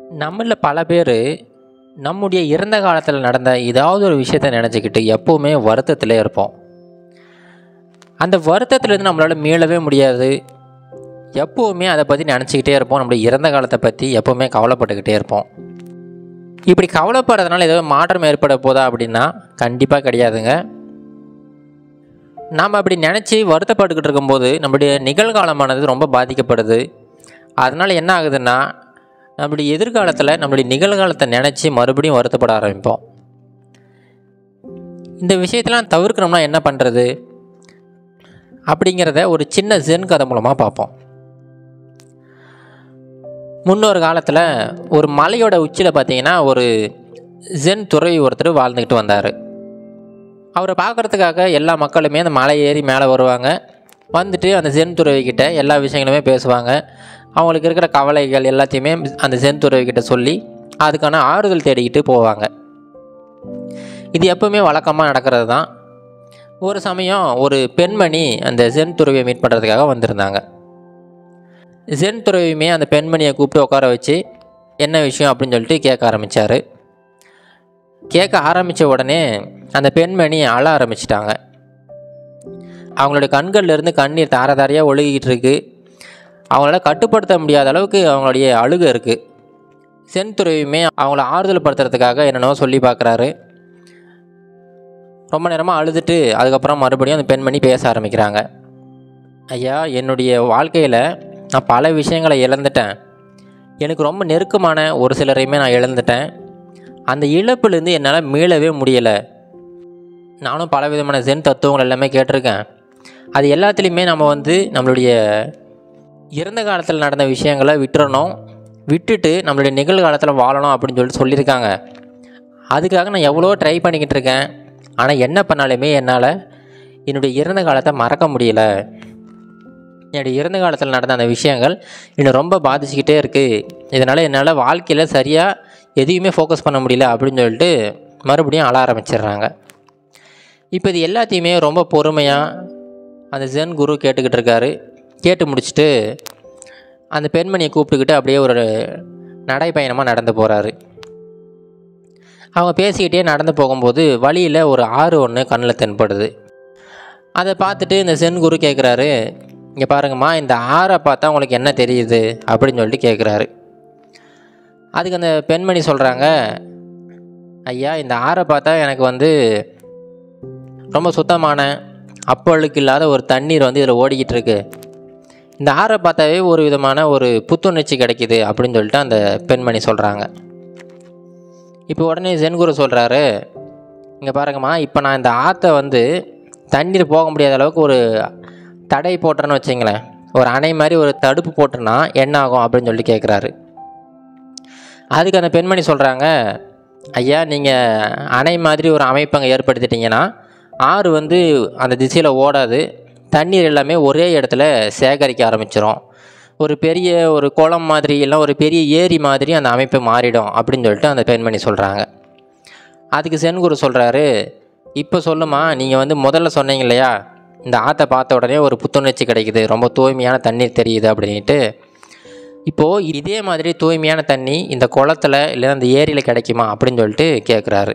நம்மளில் பல பேர் நம்முடைய இறந்த காலத்தில் நடந்த ஏதாவது ஒரு விஷயத்தை நினச்சிக்கிட்டு எப்போவுமே வருத்தத்திலே இருப்போம் அந்த வருத்தத்துலேருந்து நம்மளால் மீளவே முடியாது எப்போவுமே அதை பற்றி நினச்சிக்கிட்டே இருப்போம் நம்மளுடைய இறந்த காலத்தை பற்றி எப்போவுமே கவலைப்பட்டுக்கிட்டே இருப்போம் இப்படி கவலைப்படுறதுனால ஏதோ மாற்றம் ஏற்பட போதா அப்படின்னா கண்டிப்பாக கிடையாதுங்க நாம் அப்படி நினச்சி வருத்தப்பட்டுக்கிட்டு இருக்கும்போது நம்மளுடைய நிகழ்காலமானது ரொம்ப பாதிக்கப்படுது அதனால் என்ன ஆகுதுன்னா நம்மளுடைய எதிர்காலத்தில் நம்மளுடைய நிகழ்காலத்தை நினச்சி மறுபடியும் வருத்தப்பட ஆரம்பிப்போம் இந்த விஷயத்தெல்லாம் தவிர்க்கணும்னா என்ன பண்ணுறது அப்படிங்கிறத ஒரு சின்ன ஜென் கதை மூலமாக பார்ப்போம் முன்னொரு காலத்தில் ஒரு மலையோட உச்சியில் பார்த்தீங்கன்னா ஒரு ஜென் துறவி ஒருத்தர் வாழ்ந்துக்கிட்டு வந்தார் அவரை பார்க்குறதுக்காக எல்லா மக்களுமே அந்த மலை ஏறி மேலே வருவாங்க வந்துட்டு அந்த ஜென் துறவிக்கிட்ட எல்லா விஷயங்களுமே பேசுவாங்க அவங்களுக்கு இருக்கிற கவலைகள் எல்லாத்தையுமே அந்த ஜென் துறவிக்கிட்ட சொல்லி அதுக்கான ஆறுதல் தேடிக்கிட்டு போவாங்க இது எப்பவுமே வழக்கமாக நடக்கிறது தான் ஒரு சமயம் ஒரு பெண்மணி அந்த ஜென் துறவியை மீட் பண்ணுறதுக்காக வந்திருந்தாங்க ஜென் துறவியுமே அந்த பெண்மணியை கூப்பிட்டு உட்கார வச்சு என்ன விஷயம் அப்படின்னு சொல்லிட்டு கேட்க ஆரம்பித்தார் கேட்க ஆரம்பித்த உடனே அந்த பெண்மணி அழ ஆரம்பிச்சிட்டாங்க அவங்களுடைய கண்கள்ல இருந்து கண்ணீர் தார தாரையாக ஒழுகிட்டு இருக்கு அவங்களால கட்டுப்படுத்த முடியாத அளவுக்கு அவங்களுடைய அழுகை இருக்குது சென்துறவியுமே அவங்கள ஆறுதல் படுத்துறதுக்காக என்னென்னவோ சொல்லி பார்க்குறாரு ரொம்ப நேரமாக அழுதுட்டு அதுக்கப்புறம் மறுபடியும் அந்த பெண்மணி பேச ஆரம்பிக்கிறாங்க ஐயா என்னுடைய வாழ்க்கையில் நான் பல விஷயங்களை இழந்துட்டேன் எனக்கு ரொம்ப நெருக்கமான ஒரு சிலரையுமே நான் இழந்துட்டேன் அந்த இழப்புலேருந்து என்னால் மீளவே முடியலை நானும் பல விதமான ஜென் தத்துவங்கள் எல்லாமே கேட்டிருக்கேன் அது எல்லாத்துலேயுமே நம்ம வந்து நம்மளுடைய இறந்த காலத்தில் நடந்த விஷயங்களை விட்டுறணும் விட்டுட்டு நம்மளுடைய நிகழ்காலத்தில் வாழணும் அப்படின்னு சொல்லிட்டு சொல்லியிருக்காங்க அதுக்காக நான் எவ்வளோ ட்ரை பண்ணிக்கிட்டு இருக்கேன் ஆனால் என்ன பண்ணாலுமே என்னால் என்னுடைய இறந்த காலத்தை மறக்க முடியல என்னுடைய இறந்த காலத்தில் நடந்த அந்த விஷயங்கள் என்னை ரொம்ப பாதிச்சுக்கிட்டே இருக்குது இதனால் என்னால் வாழ்க்கையில் சரியாக எதையுமே ஃபோக்கஸ் பண்ண முடியல அப்படின்னு சொல்லிட்டு மறுபடியும் அழ ஆரம்பிச்சிடுறாங்க இப்போ இது எல்லாத்தையுமே ரொம்ப பொறுமையாக அந்த ஜென் குரு கேட்டுக்கிட்டு இருக்காரு கேட்டு முடிச்சுட்டு அந்த பெண்மணியை கூப்பிட்டுக்கிட்டு அப்படியே ஒரு நடைப்பயணமாக நடந்து போகிறாரு அவங்க பேசிக்கிட்டே நடந்து போகும்போது வழியில் ஒரு ஆறு ஒன்று கண்ணில் தென்படுது அதை பார்த்துட்டு இந்த சென் குரு கேட்குறாரு இங்கே பாருங்கம்மா இந்த ஆறை பார்த்தா உங்களுக்கு என்ன தெரியுது அப்படின்னு சொல்லிட்டு கேட்குறாரு அதுக்கு அந்த பெண்மணி சொல்கிறாங்க ஐயா இந்த ஆறை பார்த்தா எனக்கு வந்து ரொம்ப சுத்தமான அப்பழுக்கு இல்லாத ஒரு தண்ணீர் வந்து இதில் ஓடிக்கிட்டு இருக்கு இந்த ஆறை பார்த்தாவே ஒரு விதமான ஒரு புத்துணர்ச்சி கிடைக்கிது அப்படின்னு சொல்லிட்டு அந்த பெண்மணி சொல்கிறாங்க இப்போ உடனே சென்குரு சொல்கிறாரு இங்கே பாருங்கம்மா இப்போ நான் இந்த ஆற்றை வந்து தண்ணீர் போக முடியாத அளவுக்கு ஒரு தடை போட்டுறேன்னு வச்சிங்களேன் ஒரு அணை மாதிரி ஒரு தடுப்பு போட்டுனா என்ன ஆகும் அப்படின்னு சொல்லிட்டு கேட்குறாரு அதுக்கு அந்த பெண்மணி சொல்கிறாங்க ஐயா நீங்கள் அணை மாதிரி ஒரு அமைப்பை அங்கே ஏற்படுத்திட்டீங்கன்னா ஆறு வந்து அந்த திசையில் ஓடாது தண்ணீர் எல்லாமே ஒரே இடத்துல சேகரிக்க ஆரம்பிச்சிரும் ஒரு பெரிய ஒரு குளம் மாதிரி இல்லை ஒரு பெரிய ஏரி மாதிரி அந்த அமைப்பு மாறிடும் அப்படின்னு சொல்லிட்டு அந்த பெண்மணி சொல்கிறாங்க அதுக்கு சென்குரு சொல்கிறாரு இப்போ சொல்லுமா நீங்கள் வந்து முதல்ல சொன்னீங்க இல்லையா இந்த ஆற்றை பார்த்த உடனே ஒரு புத்துணர்ச்சி கிடைக்குது ரொம்ப தூய்மையான தண்ணீர் தெரியுது அப்படின்ட்டு இப்போது இதே மாதிரி தூய்மையான தண்ணி இந்த குளத்துல இல்லை அந்த ஏரியில் கிடைக்குமா அப்படின்னு சொல்லிட்டு கேட்குறாரு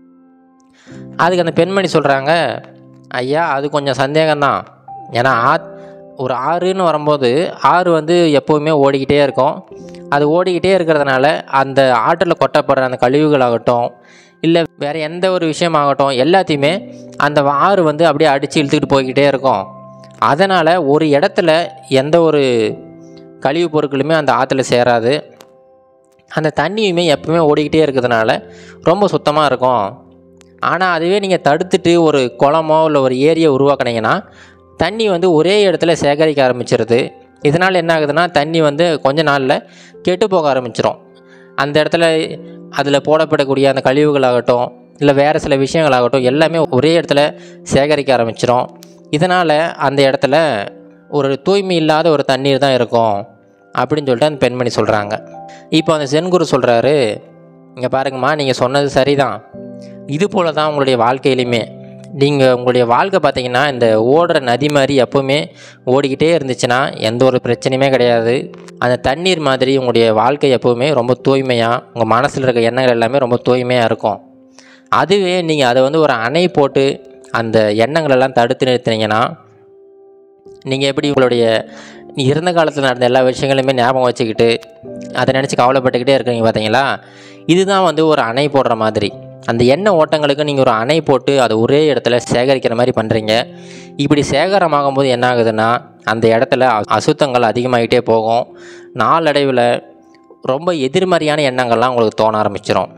அதுக்கு அந்த பெண்மணி சொல்கிறாங்க ஐயா அது கொஞ்சம் சந்தேகம்தான் ஏன்னா ஆத் ஒரு ஆறுன்னு வரும்போது ஆறு வந்து எப்போவுமே ஓடிக்கிட்டே இருக்கும் அது ஓடிக்கிட்டே இருக்கிறதுனால அந்த ஆற்றில் கொட்டப்படுற அந்த கழிவுகளாகட்டும் இல்லை வேறு எந்த ஒரு விஷயமாகட்டும் எல்லாத்தையுமே அந்த ஆறு வந்து அப்படியே அடித்து இழுத்துக்கிட்டு போய்கிட்டே இருக்கும் அதனால் ஒரு இடத்துல எந்த ஒரு கழிவுப் பொருட்களுமே அந்த ஆற்றுல சேராது அந்த தண்ணியுமே எப்பவுமே ஓடிக்கிட்டே இருக்கிறதுனால ரொம்ப சுத்தமாக இருக்கும் ஆனால் அதுவே நீங்கள் தடுத்துட்டு ஒரு குளமோ இல்லை ஒரு ஏரியை உருவாக்குனீங்கன்னா தண்ணி வந்து ஒரே இடத்துல சேகரிக்க ஆரம்பிச்சிருது இதனால் என்ன ஆகுதுன்னா தண்ணி வந்து கொஞ்ச நாளில் கெட்டு போக ஆரம்பிச்சிரும் அந்த இடத்துல அதில் போடப்படக்கூடிய அந்த கழிவுகளாகட்டும் இல்லை வேறு சில விஷயங்களாகட்டும் எல்லாமே ஒரே இடத்துல சேகரிக்க ஆரம்பிச்சிரும் இதனால் அந்த இடத்துல ஒரு தூய்மை இல்லாத ஒரு தண்ணீர் தான் இருக்கும் அப்படின்னு சொல்லிட்டு அந்த பெண்மணி சொல்கிறாங்க இப்போ அந்த சென்குரு சொல்கிறாரு இங்கே பாருங்கம்மா நீங்கள் சொன்னது சரிதான் இது போல தான் உங்களுடைய வாழ்க்கையிலையுமே நீங்கள் உங்களுடைய வாழ்க்கை பார்த்தீங்கன்னா இந்த ஓடுற நதி மாதிரி எப்போவுமே ஓடிக்கிட்டே இருந்துச்சுன்னா எந்த ஒரு பிரச்சனையுமே கிடையாது அந்த தண்ணீர் மாதிரி உங்களுடைய வாழ்க்கை எப்போவுமே ரொம்ப தூய்மையாக உங்கள் மனசில் இருக்க எண்ணங்கள் எல்லாமே ரொம்ப தூய்மையாக இருக்கும் அதுவே நீங்கள் அதை வந்து ஒரு அணை போட்டு அந்த எண்ணங்கள் எல்லாம் தடுத்து நிறுத்தினீங்கன்னா நீங்கள் எப்படி உங்களுடைய இறந்த காலத்தில் நடந்த எல்லா விஷயங்களையுமே ஞாபகம் வச்சுக்கிட்டு அதை நினச்சி கவலைப்பட்டுக்கிட்டே இருக்கீங்க பார்த்தீங்களா இதுதான் வந்து ஒரு அணை போடுற மாதிரி அந்த எண்ணெய் ஓட்டங்களுக்கு நீங்கள் ஒரு அணை போட்டு அதை ஒரே இடத்துல சேகரிக்கிற மாதிரி பண்ணுறீங்க இப்படி சேகரமாகும் போது என்ன ஆகுதுன்னா அந்த இடத்துல அ- அசுத்தங்கள் அதிகமாகிட்டே போகும் நாளடைவில் ரொம்ப எதிர்மறையான எண்ணங்கள்லாம் உங்களுக்கு தோண ஆரம்பிச்சிடும்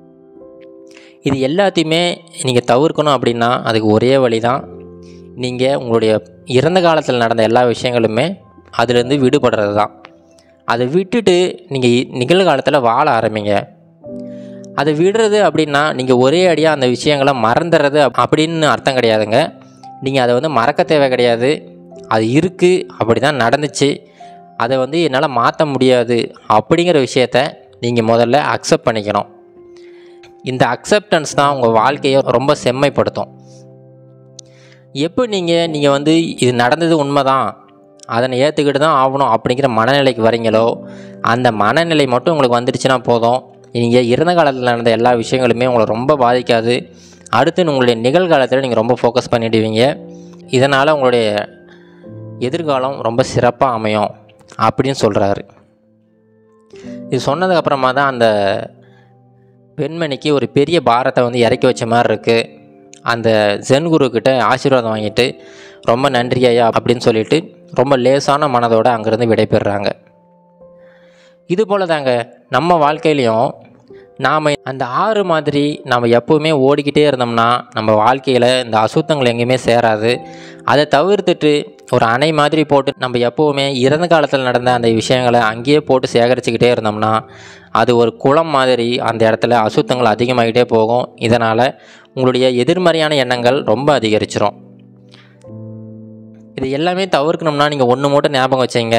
இது எல்லாத்தையுமே நீங்கள் தவிர்க்கணும் அப்படின்னா அதுக்கு ஒரே வழி தான் நீங்கள் உங்களுடைய இறந்த காலத்தில் நடந்த எல்லா விஷயங்களுமே அதுலேருந்து விடுபடுறது தான் அதை விட்டுட்டு நீங்கள் நிகழ்காலத்தில் வாழ ஆரம்பிங்க அதை விடுறது அப்படின்னா நீங்கள் ஒரே அடியாக அந்த விஷயங்களை மறந்துடுறது அப்- அப்படின்னு அர்த்தம் கிடையாதுங்க நீங்கள் அதை வந்து மறக்க தேவை கிடையாது அது இருக்குது அப்படி தான் நடந்துச்சு அதை வந்து என்னால் மாற்ற முடியாது அப்படிங்கிற விஷயத்த நீங்கள் முதல்ல அக்செப்ட் பண்ணிக்கணும் இந்த அக்செப்டன்ஸ் தான் உங்கள் வாழ்க்கையை ரொம்ப செம்மைப்படுத்தும் எப்போ நீங்கள் நீங்கள் வந்து இது நடந்தது உண்மைதான் அதனை ஏற்றுக்கிட்டு தான் ஆகணும் அப்படிங்கிற மனநிலைக்கு வரீங்களோ அந்த மனநிலை மட்டும் உங்களுக்கு வந்துடுச்சுன்னா போதும் நீங்கள் இறந்த காலத்தில் நடந்த எல்லா விஷயங்களுமே உங்களை ரொம்ப பாதிக்காது அடுத்து உங்களுடைய நிகழ்காலத்தில் நீங்கள் ரொம்ப ஃபோக்கஸ் பண்ணிடுவீங்க இதனால் உங்களுடைய எதிர்காலம் ரொம்ப சிறப்பாக அமையும் அப்படின்னு சொல்கிறாரு இது சொன்னதுக்கப்புறமா தான் அந்த பெண்மணிக்கு ஒரு பெரிய பாரத்தை வந்து இறக்கி வச்ச மாதிரி இருக்குது அந்த ஜென் குரு கிட்ட ஆசீர்வாதம் வாங்கிட்டு ரொம்ப நன்றி ஐயா அப்படின்னு சொல்லிட்டு ரொம்ப லேசான மனதோடு அங்கேருந்து விடைபெறுறாங்க இது போல தாங்க நம்ம வாழ்க்கையிலையும் நாம் அந்த ஆறு மாதிரி நம்ம எப்போவுமே ஓடிக்கிட்டே இருந்தோம்னா நம்ம வாழ்க்கையில் இந்த அசுத்தங்கள் எங்கேயுமே சேராது அதை தவிர்த்துட்டு ஒரு அணை மாதிரி போட்டு நம்ம எப்போவுமே இறந்த காலத்தில் நடந்த அந்த விஷயங்களை அங்கேயே போட்டு சேகரிச்சுக்கிட்டே இருந்தோம்னா அது ஒரு குளம் மாதிரி அந்த இடத்துல அசுத்தங்கள் அதிகமாகிட்டே போகும் இதனால் உங்களுடைய எதிர்மறையான எண்ணங்கள் ரொம்ப அதிகரிச்சிரும் இது எல்லாமே தவிர்க்கணும்னா நீங்கள் ஒன்று மட்டும் ஞாபகம் வச்சீங்க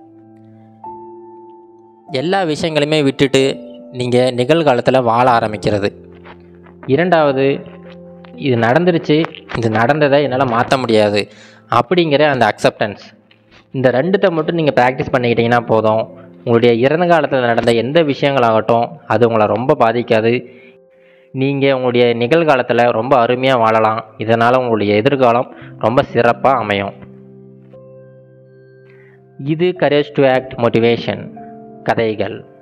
எல்லா விஷயங்களையுமே விட்டுட்டு நீங்கள் நிகழ்காலத்தில் வாழ ஆரம்பிக்கிறது இரண்டாவது இது நடந்துருச்சு இது நடந்ததை என்னால் மாற்ற முடியாது அப்படிங்கிற அந்த அக்செப்டன்ஸ் இந்த ரெண்டுத்தை மட்டும் நீங்கள் ப்ராக்டிஸ் பண்ணிக்கிட்டீங்கன்னா போதும் உங்களுடைய இறந்த காலத்தில் நடந்த எந்த விஷயங்களாகட்டும் அது உங்களை ரொம்ப பாதிக்காது நீங்கள் உங்களுடைய நிகழ்காலத்தில் ரொம்ப அருமையாக வாழலாம் இதனால் உங்களுடைய எதிர்காலம் ரொம்ப சிறப்பாக அமையும் இது கரேஜ் டு ஆக்ட் மோட்டிவேஷன் கதைகள்